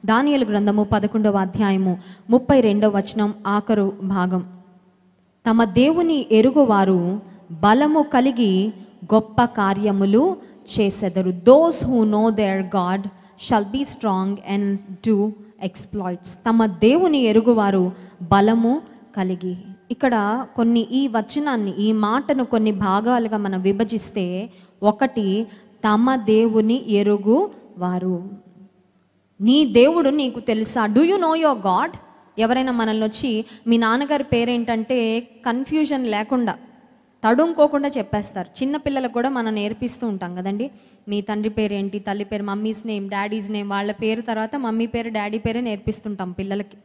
దానియలు గ్రంథము పదకొండవ అధ్యాయము ముప్పై రెండవ వచనం ఆఖరు భాగం తమ దేవుని ఎరుగువారు బలము కలిగి గొప్ప కార్యములు చేసెదరు those who know their God shall be strong and do exploits తమ దేవుని ఎరుగువారు బలము కలిగి ఇక్కడ కొన్ని ఈ వచనాన్ని ఈ మాటను కొన్ని భాగాలుగా మనం విభజిస్తే ఒకటి తమ దేవుని ఎరుగు వారు నీ దేవుడు నీకు తెలుసా do you know your God ఎవరైనా మనల్ని వచ్చి మీ నాన్నగారి పేరేంటంటే కన్ఫ్యూజన్ లేకుండా తడుముకోకుండా చెప్పేస్తారు చిన్న పిల్లలకు కూడా మనం నేర్పిస్తూ ఉంటాం కదండి మీ తండ్రి పేరేంటి తల్లి పేరు మమ్మీస్ నేమ్ డాడీస్ నేమ్ వాళ్ళ పేరు తర్వాత మమ్మీ పేరు డాడీ పేరే నేర్పిస్తుంటాం పిల్లలకి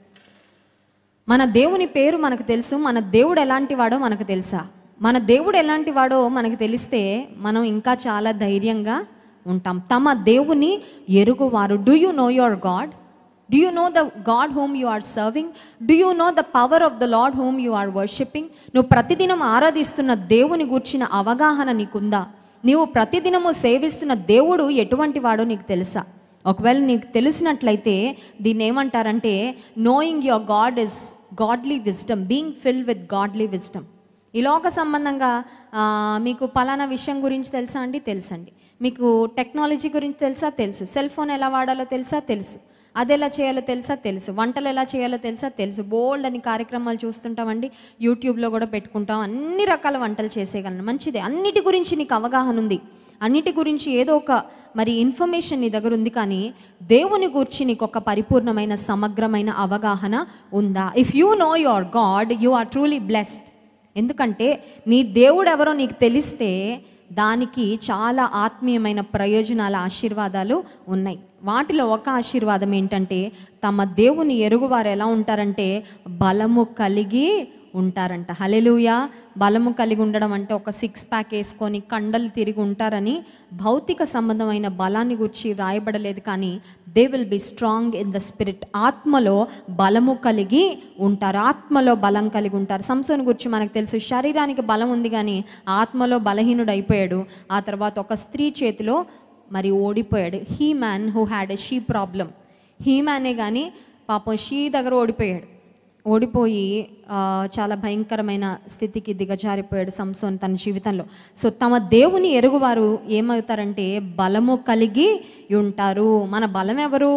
మన దేవుని పేరు మనకు తెలుసు మన దేవుడు ఎలాంటి వాడో మనకు తెలుసా మన దేవుడు ఎలాంటి వాడో మనకు తెలిస్తే మనం ఇంకా చాలా ధైర్యంగా ఉంటాం తమ దేవుని ఎరుగువారు do you know your God do you know the God whom you are serving do you know the power of the Lord whom you are worshipping నువ్వు ప్రతిదినం ఆరాధిస్తున్న దేవుని గూర్చిన అవగాహన నీకుందా నీవు ప్రతిదినము సేవిస్తున్న దేవుడు ఎటువంటి వాడో నీకు తెలుసా ఒకవేళ నీకు తెలిసినట్లయితే దీన్ని ఏమంటారంటే knowing your God is godly wisdom being fill with godly wisdom ఈ లోక సంబంధంగా ఆ, మీకు పలానా విషయం గురించి తెలుసా అండి తెలుసండి మీకు టెక్నాలజీ గురించి తెలుసా తెలుసు సెల్ ఫోన్ ఎలా వాడాలో తెలుసా తెలుసు అది ఎలా చేయాలో తెలుసా తెలుసు వంటలు ఎలా చేయాలో తెలుసా తెలుసు బోల్డ్ అని కార్యక్రమాలు చూస్తుంటామండి యూట్యూబ్లో కూడా పెట్టుకుంటాం అన్ని రకాల వంటలు చేసేయగలను మంచిదే అన్నిటి గురించి నీకు అవగాహన ఉంది అన్నిటి గురించి ఏదో ఒక మరి ఇన్ఫర్మేషన్ నీ దగ్గర ఉంది కానీ దేవుని గురించి నీకు ఒక పరిపూర్ణమైన సమగ్రమైన అవగాహన ఉందా if you know your God you are truly blessed ఎందుకంటే నీ దేవుడు ఎవరో నీకు తెలిస్తే దానికి చాలా ఆత్మీయమైన ప్రయోజనాల ఆశీర్వాదాలు ఉన్నాయి వాటిలో ఒక ఆశీర్వాదం ఏంటంటే తమ దేవుని ఎరుగువారు ఎలా ఉంటారంటే బలము కలిగి ఉంటారంట హలెలుయా బలము కలిగి ఉండడం అంటే ఒక సిక్స్ ప్యాక్ వేసుకొని కండలు తిరిగి ఉంటారని భౌతిక సంబంధమైన బలాన్ని గురించి వ్రాయబడలేదు కానీ they will be strong in the spirit ఆత్మలో బలము కలిగి ఉంటారు ఆత్మలో బలం కలిగి ఉంటారు సంసోన్ గురించి మనకు తెలుసు శరీరానికి బలం ఉంది కానీ ఆత్మలో బలహీనుడు అయిపోయాడు ఆ తర్వాత ఒక స్త్రీ చేతిలో మరి ఓడిపోయాడు he man who had a she problem he మ్యానే కానీ పాపం షీ దగ్గర ఓడిపోయాడు ఓడిపోయి ఆ, చాలా భయంకరమైన స్థితికి దిగజారిపోయాడు సంసోన్ తన జీవితంలో సో తమ దేవుని ఎరుగువారు ఏమవుతారంటే బలము కలిగి ఉంటారు మన బలం ఎవరు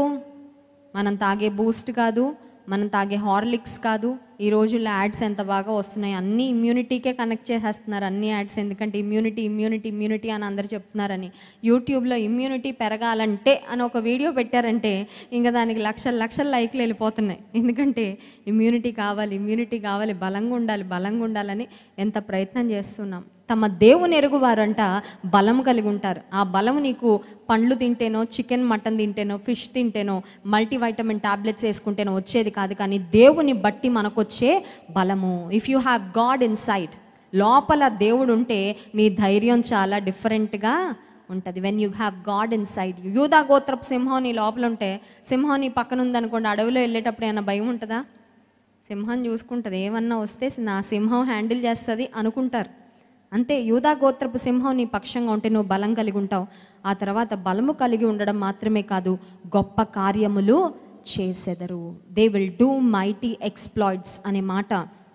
మనం తాగే బూస్ట్ కాదు మనం తాగే హార్లిక్స్ కాదు ఈ రోజుల్లో యాడ్స్ ఎంత బాగా వస్తున్నాయి అన్ని ఇమ్యూనిటీకే కనెక్ట్ చేసేస్తున్నారు అన్ని యాడ్స్ ఎందుకంటే ఇమ్యూనిటీ ఇమ్యూనిటీ ఇమ్యూనిటీ అని అందరు చెప్తున్నారని యూట్యూబ్లో ఇమ్యూనిటీ పెరగాలంటే అని ఒక వీడియో పెట్టారంటే ఇంకా దానికి లక్షల లక్షల లైక్లు వెళ్ళిపోతున్నాయి ఎందుకంటే ఇమ్యూనిటీ కావాలి ఇమ్యూనిటీ కావాలి బలంగా ఉండాలి బలంగా ఉండాలని ఎంత ప్రయత్నం చేస్తున్నాం తమ దేవుని ఎరుగువారంట బలం కలిగి ఉంటారు ఆ బలం నీకు పండ్లు తింటేనో చికెన్ మటన్ తింటేనో ఫిష్ తింటేనో మల్టీవైటమిన్ టాబ్లెట్స్ వేసుకుంటేనో వచ్చేది కాదు కానీ దేవుని బట్టి మనకు వచ్చే బలము if you have God inside లోపల దేవుడు ఉంటే నీ ధైర్యం చాలా డిఫరెంట్గా ఉంటుంది when you have God inside యూదా గోత్రపు సింహం నీ లోపల ఉంటే సింహం నీ పక్కన ఉందనుకోండి అడవిలో వెళ్ళేటప్పుడు ఏమైనా భయం ఉంటుందా సింహం చూసుకుంటుంది ఏమన్నా వస్తే నా సింహం హ్యాండిల్ చేస్తుంది అనుకుంటారు అంతే యూదా గోత్రపు సింహం నీ పక్షంగా ఉంటే నువ్వు బలం కలిగి ఉంటావు ఆ తర్వాత బలము కలిగి ఉండడం మాత్రమే కాదు గొప్ప కార్యములు చేసెదరు they will do mighty exploits అనే మాట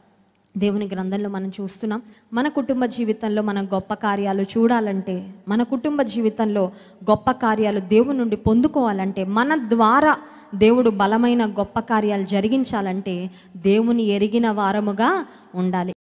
దేవుని గ్రంథంలో మనం చూస్తున్నాం మన కుటుంబ జీవితంలో మనం గొప్ప కార్యాలు చూడాలంటే మన కుటుంబ జీవితంలో గొప్ప కార్యాలు దేవుని నుండి పొందుకోవాలంటే మన ద్వారా దేవుడు బలమైన గొప్ప కార్యాలు జరిగించాలంటే దేవుని ఎరిగిన వారముగా ఉండాలి